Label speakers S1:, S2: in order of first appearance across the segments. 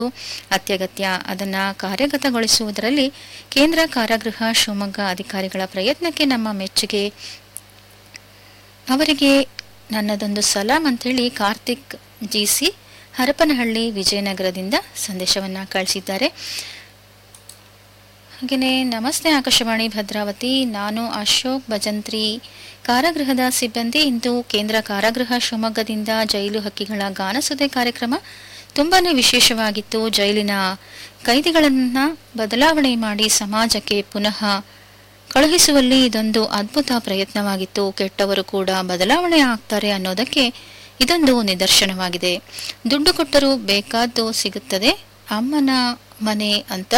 S1: ಅತ್ಯಗತ್ಯ ಅದನ್ನು ಕಾರ್ಯಗತಗೊಳಿಸುವುದರಲ್ಲಿ ಕೇಂದ್ರ ಕಾರಾಗೃಹ ಶಿವಮೊಗ್ಗ ಅಧಿಕಾರಿಗಳ ಪ್ರಯತ್ನಕ್ಕೆ ನಮ್ಮ ಮೆಚ್ಚುಗೆ ಅವರಿಗೆ ನನ್ನದೊಂದು ಸಲಾಂ ಅಂತೇಳಿ ಕಾರ್ತಿಕ್ ಜಿ ಸಿ ಹರಪನಹಳ್ಳಿ ವಿಜಯನಗರದಿಂದ ಸಂದೇಶವನ್ನು ಕಳಿಸಿದ್ದಾರೆ ಹಾಗೆಯೇ ನಮಸ್ತೆ ಆಕಾಶವಾಣಿ ಭದ್ರಾವತಿ ನಾನು ಅಶೋಕ್ ಭಜಂತ್ರಿ ಕಾರಾಗೃಹದ ಸಿಬ್ಬಂದಿ ಇಂದು ಕೇಂದ್ರ ಕಾರಾಗೃಹ ಶಿವಮೊಗ್ಗದಿಂದ ಜೈಲು ಹಕ್ಕಿಗಳ ಗಾನಸುದೆ ಕಾರ್ಯಕ್ರಮ ತುಂಬಾನೇ ವಿಶೇಷವಾಗಿತ್ತು ಜೈಲಿನ ಕೈದಿಗಳನ್ನು ಬದಲಾವಣೆ ಮಾಡಿ ಸಮಾಜಕ್ಕೆ ಪುನಃ ಕಳುಹಿಸುವಲ್ಲಿ ಇದೊಂದು ಅದ್ಭುತ ಪ್ರಯತ್ನವಾಗಿತ್ತು ಕೆಟ್ಟವರು ಕೂಡ ಬದಲಾವಣೆ ಆಗ್ತಾರೆ ಅನ್ನೋದಕ್ಕೆ ಇದೊಂದು ನಿದರ್ಶನವಾಗಿದೆ ದುಡ್ಡು ಕೊಟ್ಟರೂ ಬೇಕಾದ್ದು ಸಿಗುತ್ತದೆ ಅಮ್ಮನ ಮನೆ ಅಂತ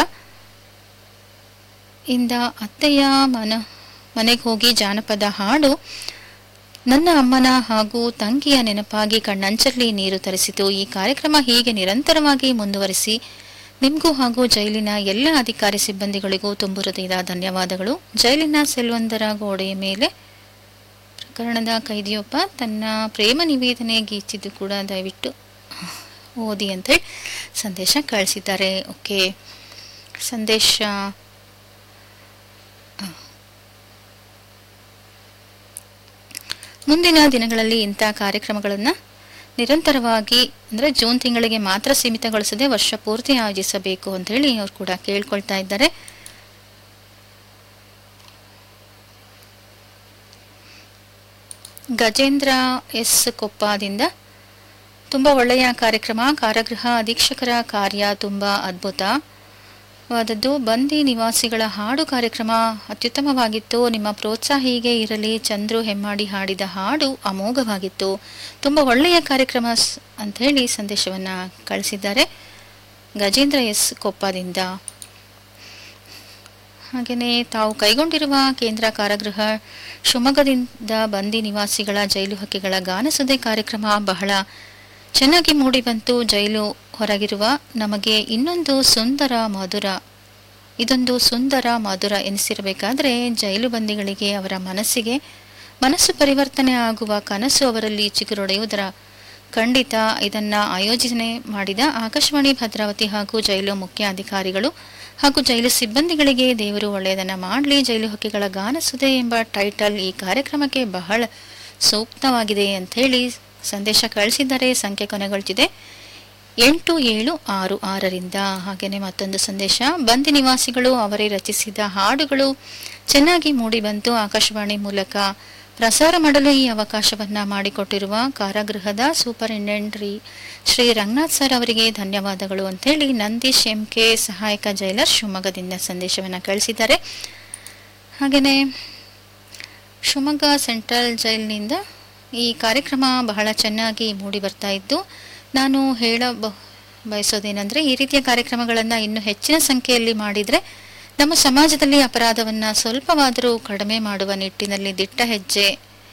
S1: ಇಂದ ಅತ್ತೆಯ ಮನ ಮನೆಗೆ ಹೋಗಿ ಜಾನಪದ ಹಾಡು ನನ್ನ ಅಮ್ಮನ ಹಾಗೂ ತಂಗಿಯ ನೆನಪಾಗಿ ಕಣ್ಣಂಚಲ್ಲಿ ನೀರು ತರಿಸಿತು ಈ ಕಾರ್ಯಕ್ರಮ ಹೀಗೆ ನಿರಂತರವಾಗಿ ಮುಂದುವರಿಸಿ ನಿಮಗೂ ಹಾಗೂ ಜೈಲಿನ ಎಲ್ಲ ಅಧಿಕಾರಿ ಸಿಬ್ಬಂದಿಗಳಿಗೂ ತುಂಬು ಹೃದಯದ ಧನ್ಯವಾದಗಳು ಜೈಲಿನ ಸೆಲ್ವೊಂದರ ಗೋಡೆಯ ಮೇಲೆ ಪ್ರಕರಣದ ಕೈದಿಯೊಬ್ಬ ತನ್ನ ಪ್ರೇಮ ನಿವೇದನೆ ಗೀಚಿದ್ದು ಕೂಡ ದಯವಿಟ್ಟು ಓದಿ ಅಂತೇಳಿ ಸಂದೇಶ ಕಳಿಸಿದ್ದಾರೆ ಓಕೆ ಸಂದೇಶ ಮುಂದಿನ ದಿನಗಳಲ್ಲಿ ಇಂಥ ಕಾರ್ಯಕ್ರಮಗಳನ್ನು ನಿರಂತರವಾಗಿ ಅಂದರೆ ಜೂನ್ ತಿಂಗಳಿಗೆ ಮಾತ್ರ ಸೀಮಿತಗೊಳಿಸದೆ ವರ್ಷ ಪೂರ್ತಿ ಆಯೋಜಿಸಬೇಕು ಅಂತ ಹೇಳಿ ಅವ್ರು ಕೂಡ ಕೇಳ್ಕೊಳ್ತಾ ಇದ್ದಾರೆ ಗಜೇಂದ್ರ ಎಸ್ ಕೊಪ್ಪದಿಂದ ತುಂಬ ಒಳ್ಳೆಯ ಕಾರ್ಯಕ್ರಮ ಕಾರಾಗೃಹ ಅಧೀಕ್ಷಕರ ಕಾರ್ಯ ತುಂಬ ಅದ್ಭುತವಾದದ್ದು ಬಂದಿ ನಿವಾಸಿಗಳ ಹಾಡು ಕಾರ್ಯಕ್ರಮ ಅತ್ಯುತ್ತಮವಾಗಿತ್ತು ನಿಮ್ಮ ಪ್ರೋತ್ಸಾಹ ಹೀಗೆ ಇರಲಿ ಚಂದ್ರು ಹೆಮ್ಮಾಡಿ ಹಾಡಿದ ಹಾಡು ಅಮೋಘವಾಗಿತ್ತು ತುಂಬ ಒಳ್ಳೆಯ ಕಾರ್ಯಕ್ರಮ ಸ್- ಅಂತ ಹೇಳಿ ಸಂದೇಶವನ್ನು ಕಳಿಸಿದ್ದಾರೆ ಗಜೇಂದ್ರ ಎಸ್ ಕೊಪ್ಪದಿಂದ ಹಾಗೆಯೇ ತಾವು ಕೈಗೊಂಡಿರುವ ಕೇಂದ್ರ ಕಾರಾಗೃಹ ಶಿವಮೊಗ್ಗದಿಂದ ಬಂದಿ ನಿವಾಸಿಗಳ ಜೈಲು ಹಕ್ಕಿಗಳ ಗಾನಸುದೆ ಕಾರ್ಯಕ್ರಮ ಬಹಳ ಚೆನ್ನಾಗಿ ಮೂಡಿಬಂತು ಜೈಲು ಹೊರಗಿರುವ ನಮಗೆ ಇನ್ನೊಂದು ಸುಂದರ ಮಧುರ ಇದೊಂದು ಸುಂದರ ಮಧುರ ಎನಿಸಿರಬೇಕಾದ್ರೆ ಜೈಲು ಬಂದಿಗಳಿಗೆ ಅವರ ಮನಸ್ಸಿಗೆ ಮನಸ್ಸು ಪರಿವರ್ತನೆ ಆಗುವ ಕನಸು ಅವರಲ್ಲಿ ಚಿಗುರೊಡೆಯುವುದರ ಖಂಡಿತ ಇದನ್ನ ಆಯೋಜನೆ ಮಾಡಿದ ಆಕಾಶವಾಣಿ ಭದ್ರಾವತಿ ಹಾಗೂ ಜೈಲು ಮುಖ್ಯ ಅಧಿಕಾರಿಗಳು ಹಾಗೂ ಜೈಲು ಸಿಬ್ಬಂದಿಗಳಿಗೆ ದೇವರು ಒಳ್ಳೆಯದನ್ನ ಮಾಡಲಿ ಜೈಲು ಹಕ್ಕಿಗಳ ಗಾನಸುದೆ ಎಂಬ ಟೈಟಲ್ ಈ ಕಾರ್ಯಕ್ರಮಕ್ಕೆ ಬಹಳ ಸೂಕ್ತವಾಗಿದೆ ಅಂಥೇಳಿ ಸಂದೇಶ ಕಳಿಸಿದ್ದಾರೆ ಸಂಖ್ಯೆ ಕೊನೆಗೊಳ್ತಿದೆ ಎಂಟು ಏಳು ಆರು ಆರರಿಂದ ಹಾಗೆಯೇ ಮತ್ತೊಂದು ಸಂದೇಶ ಬಂದಿ ನಿವಾಸಿಗಳು ಅವರೇ ರಚಿಸಿದ ಹಾಡುಗಳು ಚೆನ್ನಾಗಿ ಮೂಡಿಬಂತು ಆಕಾಶವಾಣಿ ಮೂಲಕ ಪ್ರಸಾರ ಮಾಡಲು ಈ ಅವಕಾಶವನ್ನ ಮಾಡಿಕೊಟ್ಟಿರುವ ಕಾರಾಗೃಹದ ಸೂಪರಿಂಟೆಂಡೆಂಟ್ ಶ್ರೀ ರಂಗನಾಥ್ ಸರ್ ಅವರಿಗೆ ಧನ್ಯವಾದಗಳು ಅಂತೇಳಿ ನಂದೀಶ್ ಎಂ ಕೆ ಸಹಾಯಕ ಜೈಲರ್ ಶಿವಮೊಗ್ಗದಿಂದ ಸಂದೇಶವನ್ನು ಕಳಿಸಿದ್ದಾರೆ ಹಾಗೆಯೇ ಶಿವಮೊಗ್ಗ ಸೆಂಟ್ರಲ್ ಜೈಲಿನಿಂದ ಈ ಕಾರ್ಯಕ್ರಮ ಬಹಳ ಚೆನ್ನಾಗಿ ಮೂಡಿ ಬರ್ತಾ ಇದ್ದು ನಾನು ಹೇಳ ಬ- ಬಯಸೋದೇನೆಂದರೆ ಈ ರೀತಿಯ ಕಾರ್ಯಕ್ರಮಗಳನ್ನು ಇನ್ನೂ ಹೆಚ್ಚಿನ ಸಂಖ್ಯೆಯಲ್ಲಿ ಮಾಡಿದರೆ ನಮ್ಮ ಸಮಾಜದಲ್ಲಿ ಅಪರಾಧವನ್ನು ಸ್ವಲ್ಪವಾದರೂ ಕಡಿಮೆ ಮಾಡುವ ನಿಟ್ಟಿನಲ್ಲಿ ದಿಟ್ಟ ಹೆಜ್ಜೆ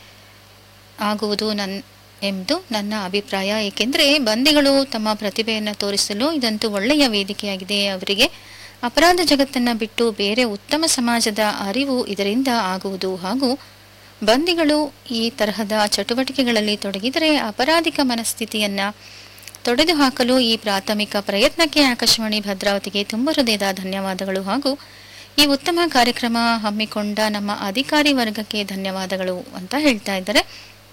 S1: ಆಗುವುದು ನನ್ ಎಂದು ನನ್ನ ಅಭಿಪ್ರಾಯ ಏಕೆಂದರೆ ಬಂದಿಗಳು ತಮ್ಮ ಪ್ರತಿಭೆಯನ್ನು ತೋರಿಸಲು ಇದಂತೂ ಒಳ್ಳೆಯ ವೇದಿಕೆಯಾಗಿದೆ ಅವರಿಗೆ ಅಪರಾಧ ಜಗತ್ತನ್ನು ಬಿಟ್ಟು ಬೇರೆ ಉತ್ತಮ ಸಮಾಜದ ಅರಿವು ಇದರಿಂದ ಆಗುವುದು ಹಾಗೂ ಬಂದಿಗಳು ಈ ತರಹದ ಚಟುವಟಿಕೆಗಳಲ್ಲಿ ತೊಡಗಿದರೆ ಅಪರಾಧಿಕ ಮನಸ್ಥಿತಿಯನ್ನ ತೊಡೆದು ಹಾಕಲು ಈ ಪ್ರಾಥಮಿಕ ಪ್ರಯತ್ನಕ್ಕೆ ಆಕಾಶವಾಣಿ ಭದ್ರಾವತಿಗೆ ತುಂಬ ಹೃದಯದ ಧನ್ಯವಾದಗಳು ಹಾಗೂ ಈ ಉತ್ತಮ ಕಾರ್ಯಕ್ರಮ ಹಮ್ಮಿಕೊಂಡ ನಮ್ಮ ಅಧಿಕಾರಿ ವರ್ಗಕ್ಕೆ ಧನ್ಯವಾದಗಳು ಅಂತ ಹೇಳ್ತಾ ಇದ್ದಾರೆ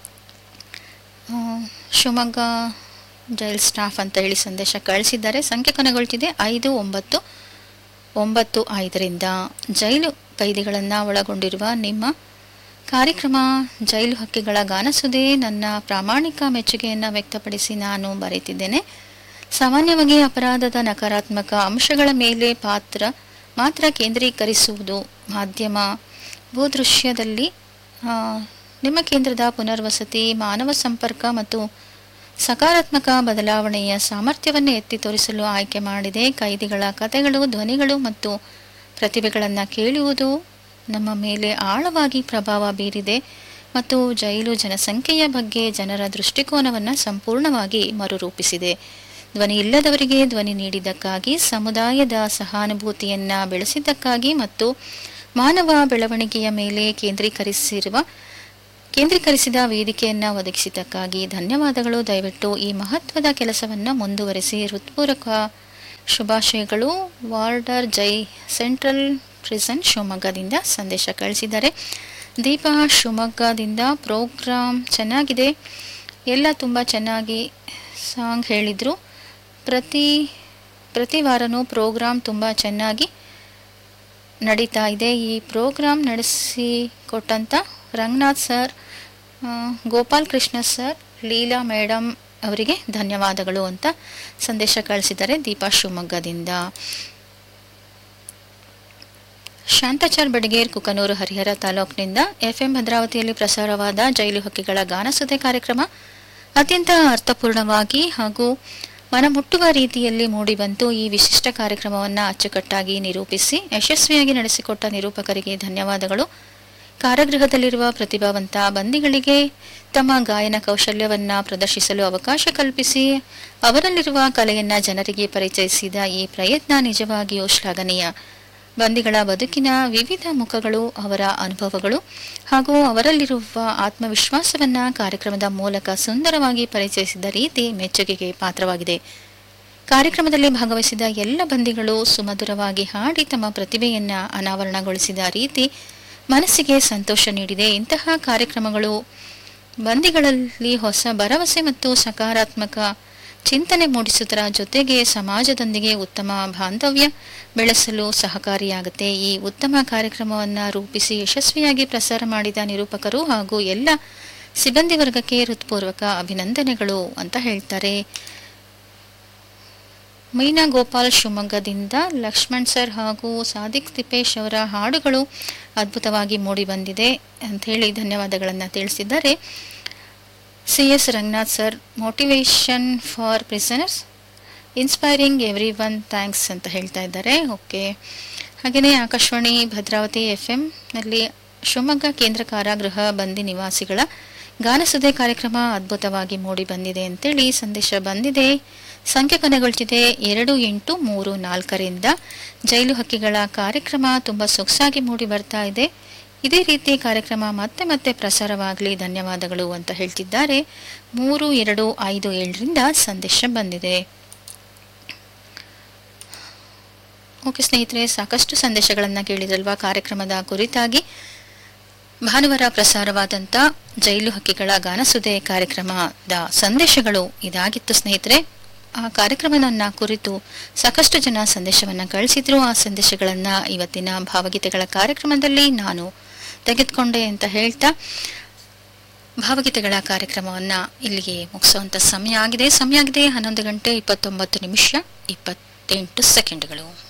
S1: ಆ, ಶಿವಮೊಗ್ಗ ಜೈಲ್ ಸ್ಟಾಫ್ ಅಂತ ಹೇಳಿ ಸಂದೇಶ ಕಳಿಸಿದ್ದಾರೆ ಸಂಖ್ಯೆ ಕೊನೆಗೊಳ್ತಿದೆ ಐದು ಒಂಬತ್ತು ಒಂಬತ್ತು ಐದರಿಂದ ಜೈಲು ಕೈದಿಗಳನ್ನು ಒಳಗೊಂಡಿರುವ ನಿಮ್ಮ ಕಾರ್ಯಕ್ರಮ ಜೈಲು ಹಕ್ಕಿಗಳ ಗಾನಸುದೆ ನನ್ನ ಪ್ರಾಮಾಣಿಕ ಮೆಚ್ಚುಗೆಯನ್ನು ವ್ಯಕ್ತಪಡಿಸಿ ನಾನು ಬರೆತಿದ್ದೇನೆ ಸಾಮಾನ್ಯವಾಗಿ ಅಪರಾಧದ ನಕಾರಾತ್ಮಕ ಅಂಶಗಳ ಮೇಲೆ ಪಾತ್ರ ಮಾತ್ರ ಕೇಂದ್ರೀಕರಿಸುವುದು ಮಾಧ್ಯಮ ಭೂದೃಶ್ಯದಲ್ಲಿ ಆ, ನಿಮ್ಮ ಕೇಂದ್ರದ ಪುನರ್ವಸತಿ ಮಾನವ ಸಂಪರ್ಕ ಮತ್ತು ಸಕಾರಾತ್ಮಕ ಬದಲಾವಣೆಯ ಸಾಮರ್ಥ್ಯವನ್ನು ಎತ್ತಿ ತೋರಿಸಲು ಆಯ್ಕೆ ಮಾಡಿದೆ ಕೈದಿಗಳ ಕಥೆಗಳು ಧ್ವನಿಗಳು ಮತ್ತು ಪ್ರತಿಭೆಗಳನ್ನು ಕೇಳುವುದು ನಮ್ಮ ಮೇಲೆ ಆಳವಾಗಿ ಪ್ರಭಾವ ಬೀರಿದೆ ಮತ್ತು ಜೈಲು ಜನಸಂಖ್ಯೆಯ ಬಗ್ಗೆ ಜನರ ದೃಷ್ಟಿಕೋನವನ್ನು ಸಂಪೂರ್ಣವಾಗಿ ಮರುರೂಪಿಸಿದೆ ಧ್ವನಿ ಇಲ್ಲದವರಿಗೆ ಧ್ವನಿ ನೀಡಿದ್ದಕ್ಕಾಗಿ ಸಮುದಾಯದ ಸಹಾನುಭೂತಿಯನ್ನ ಬೆಳೆಸಿದ್ದಕ್ಕಾಗಿ ಮತ್ತು ಮಾನವ ಬೆಳವಣಿಗೆಯ ಮೇಲೆ ಕೇಂದ್ರೀಕರಿಸಿರುವ ಕೇಂದ್ರೀಕರಿಸಿದ ವೇದಿಕೆಯನ್ನು ಒದಗಿಸಿದ್ದಕ್ಕಾಗಿ ಧನ್ಯವಾದಗಳು ದಯವಿಟ್ಟು ಈ ಮಹತ್ವದ ಕೆಲಸವನ್ನು ಮುಂದುವರಿಸಿ ಹೃತ್ಪೂರ್ವಕ ಶುಭಾಶಯಗಳು ವಾರ್ಡರ್ ಜೈ ಸೆಂಟ್ರಲ್ ಪ್ರಿಸನ್ ಶಿವಮೊಗ್ಗದಿಂದ ಸಂದೇಶ ಕಳಿಸಿದ್ದಾರೆ ದೀಪಾ ಶಿವಮೊಗ್ಗದಿಂದ ಪ್ರೋಗ್ರಾಮ್ ಚೆನ್ನಾಗಿದೆ ಎಲ್ಲ ತುಂಬ ಚೆನ್ನಾಗಿ ಸಾಂಗ್ ಹೇಳಿದರು ಪ್ರತಿ ಪ್ರತಿ ವಾರನೂ ಪ್ರೋಗ್ರಾಮ್ ತುಂಬ ಚೆನ್ನಾಗಿ ನಡೀತಾ ಇದೆ ಈ ಪ್ರೋಗ್ರಾಮ್ ನಡೆಸಿ ಕೊಟ್ಟಂಥ ರಂಗನಾಥ್ ಸರ್ ಆ, ಗೋಪಾಲ್ ಕೃಷ್ಣ ಸರ್ ಲೀಲಾ ಮೇಡಮ್ ಅವರಿಗೆ ಧನ್ಯವಾದಗಳು ಅಂತ ಸಂದೇಶ ಕಳಿಸಿದ್ದಾರೆ ದೀಪಾ ಶಿವಮೊಗ್ಗದಿಂದ ಶಾಂತಾಚಾರ್ ಬಡಿಗೇರ್ ಕುಕನೂರು ಹರಿಹರ ತಾಲೂಕಿನಿಂದ ಎಫ್ಎಂ ಭದ್ರಾವತಿಯಲ್ಲಿ ಪ್ರಸಾರವಾದ ಜೈಲು ಹಕ್ಕಿಗಳ ಗಾನಸುದೆ ಕಾರ್ಯಕ್ರಮ ಅತ್ಯಂತ ಅರ್ಥಪೂರ್ಣವಾಗಿ ಹಾಗೂ ಮನಮುಟ್ಟುವ ರೀತಿಯಲ್ಲಿ ಮೂಡಿಬಂತು ಈ ವಿಶಿಷ್ಟ ಕಾರ್ಯಕ್ರಮವನ್ನು ಅಚ್ಚುಕಟ್ಟಾಗಿ ನಿರೂಪಿಸಿ ಯಶಸ್ವಿಯಾಗಿ ನಡೆಸಿಕೊಟ್ಟ ನಿರೂಪಕರಿಗೆ ಧನ್ಯವಾದಗಳು ಕಾರಾಗೃಹದಲ್ಲಿರುವ ಪ್ರತಿಭಾವಂತ ಬಂದಿಗಳಿಗೆ ತಮ್ಮ ಗಾಯನ ಕೌಶಲ್ಯವನ್ನ ಪ್ರದರ್ಶಿಸಲು ಅವಕಾಶ ಕಲ್ಪಿಸಿ ಅವರಲ್ಲಿರುವ ಕಲೆಯನ್ನ ಜನರಿಗೆ ಪರಿಚಯಿಸಿದ ಈ ಪ್ರಯತ್ನ ನಿಜವಾಗಿಯೂ ಶ್ಲಾಘನೀಯ ಬಂದಿಗಳ ಬದುಕಿನ ವಿವಿಧ ಮುಖಗಳು ಅವರ ಅನುಭವಗಳು ಹಾಗೂ ಅವರಲ್ಲಿರುವ ಆತ್ಮವಿಶ್ವಾಸವನ್ನ ಕಾರ್ಯಕ್ರಮದ ಮೂಲಕ ಸುಂದರವಾಗಿ ಪರಿಚಯಿಸಿದ ರೀತಿ ಮೆಚ್ಚುಗೆಗೆ ಪಾತ್ರವಾಗಿದೆ ಕಾರ್ಯಕ್ರಮದಲ್ಲಿ ಭಾಗವಹಿಸಿದ ಎಲ್ಲ ಬಂದಿಗಳು ಸುಮಧುರವಾಗಿ ಹಾಡಿ ತಮ್ಮ ಪ್ರತಿಭೆಯನ್ನ ಅನಾವರಣಗೊಳಿಸಿದ ರೀತಿ ಮನಸ್ಸಿಗೆ ಸಂತೋಷ ನೀಡಿದೆ ಇಂತಹ ಕಾರ್ಯಕ್ರಮಗಳು ಬಂದಿಗಳಲ್ಲಿ ಹೊಸ ಭರವಸೆ ಮತ್ತು ಸಕಾರಾತ್ಮಕ ಚಿಂತನೆ ಮೂಡಿಸುವುದರ ಜೊತೆಗೆ ಸಮಾಜದೊಂದಿಗೆ ಉತ್ತಮ ಬಾಂಧವ್ಯ ಬೆಳೆಸಲು ಸಹಕಾರಿಯಾಗುತ್ತೆ ಈ ಉತ್ತಮ ಕಾರ್ಯಕ್ರಮವನ್ನು ರೂಪಿಸಿ ಯಶಸ್ವಿಯಾಗಿ ಪ್ರಸಾರ ಮಾಡಿದ ನಿರೂಪಕರು ಹಾಗೂ ಎಲ್ಲ ಸಿಬ್ಬಂದಿ ವರ್ಗಕ್ಕೆ ಹೃತ್ಪೂರ್ವಕ ಅಭಿನಂದನೆಗಳು ಅಂತ ಹೇಳ್ತಾರೆ ಮೀನಾ ಗೋಪಾಲ್ ಶಿವಮೊಗ್ಗದಿಂದ ಲಕ್ಷ್ಮಣ್ ಸರ್ ಹಾಗೂ ಸಾದಿಕ್ ತಿಪ್ಪೇಶ್ ಅವರ ಹಾಡುಗಳು ಅದ್ಭುತವಾಗಿ ಮೂಡಿಬಂದಿದೆ ಅಂತ ಹೇಳಿ ಧನ್ಯವಾದಗಳನ್ನು ತಿಳಿಸಿದ್ದಾರೆ C S Ranganath sir motivation for prisoners inspiring every one thanks ಅಂತ ಹೇಳ್ತಾ ಇದ್ದಾರೆ ಓಕೆ ಹಾಗೆಯೇ ಆಕಾಶವಾಣಿ ಭದ್ರಾವತಿ ಎಫ್ ಎಂನಲ್ಲಿ ಶಿವಮೊಗ್ಗ ಕೇಂದ್ರ ಕಾರಾಗೃಹ ಬಂದಿ ನಿವಾಸಿಗಳ ಗಾನಸುದೆ ಕಾರ್ಯಕ್ರಮ ಅದ್ಭುತವಾಗಿ ಮೂಡಿ ಬಂದಿದೆ ಅಂತೇಳಿ ಸಂದೇಶ ಬಂದಿದೆ ಸಂಖ್ಯೆ ಕೊನೆಗೊಳ್ತಿದೆ ಎರಡು ಎಂಟು ಮೂರು ನಾಲ್ಕರಿಂದ ಜೈಲು ಹಕ್ಕಿಗಳ ಕಾರ್ಯಕ್ರಮ ತುಂಬ ಸೊಗಸಾಗಿ ಮೂಡಿ ಬರ್ತಾ ಇದೆ ಇದೇ ರೀತಿ ಕಾರ್ಯಕ್ರಮ ಮತ್ತೆ ಮತ್ತೆ ಪ್ರಸಾರವಾಗಲಿ ಧನ್ಯವಾದಗಳು ಅಂತ ಹೇಳ್ತಿದ್ದಾರೆ ಮೂರು ಎರಡು ಐದು ಏಳರಿಂದ ಸಂದೇಶ ಬಂದಿದೆ ಓಕೆ ಸ್ನೇಹಿತರೆ ಸಾಕಷ್ಟು ಸಂದೇಶಗಳನ್ನು ಕೇಳಿದ್ರಲ್ವಾ ಕಾರ್ಯಕ್ರಮದ ಕುರಿತಾಗಿ ಭಾನುವಾರ ಪ್ರಸಾರವಾದಂಥ ಜೈಲು ಹಕ್ಕಿಗಳ ಗಾನಸುದೆ ಕಾರ್ಯಕ್ರಮದ ಸಂದೇಶಗಳು ಇದಾಗಿತ್ತು ಸ್ನೇಹಿತರೆ ಆ ಕಾರ್ಯಕ್ರಮವನ್ನ ಕುರಿತು ಸಾಕಷ್ಟು ಜನ ಸಂದೇಶವನ್ನು ಕಳಿಸಿದ್ರು ಆ ಸಂದೇಶಗಳನ್ನು ಇವತ್ತಿನ ಭಾವಗೀತೆಗಳ ಕಾರ್ಯಕ್ರಮದಲ್ಲಿ ನಾನು ತೆಗೆದುಕೊಂಡೆ ಅಂತ ಹೇಳ್ತಾ ಭಾವಗೀತೆಗಳ ಕಾರ್ಯಕ್ರಮವನ್ನು ಇಲ್ಲಿಗೆ ಮುಗಿಸುವಂಥ ಸಮಯ ಆಗಿದೆ ಸಮಯ ಆಗಿದೆ ಹನ್ನೊಂದು ಗಂಟೆ ಇಪ್ಪತ್ತೊಂಬತ್ತು ನಿಮಿಷ ಇಪ್ಪತ್ತೆಂಟು ಸೆಕೆಂಡ್ಗಳು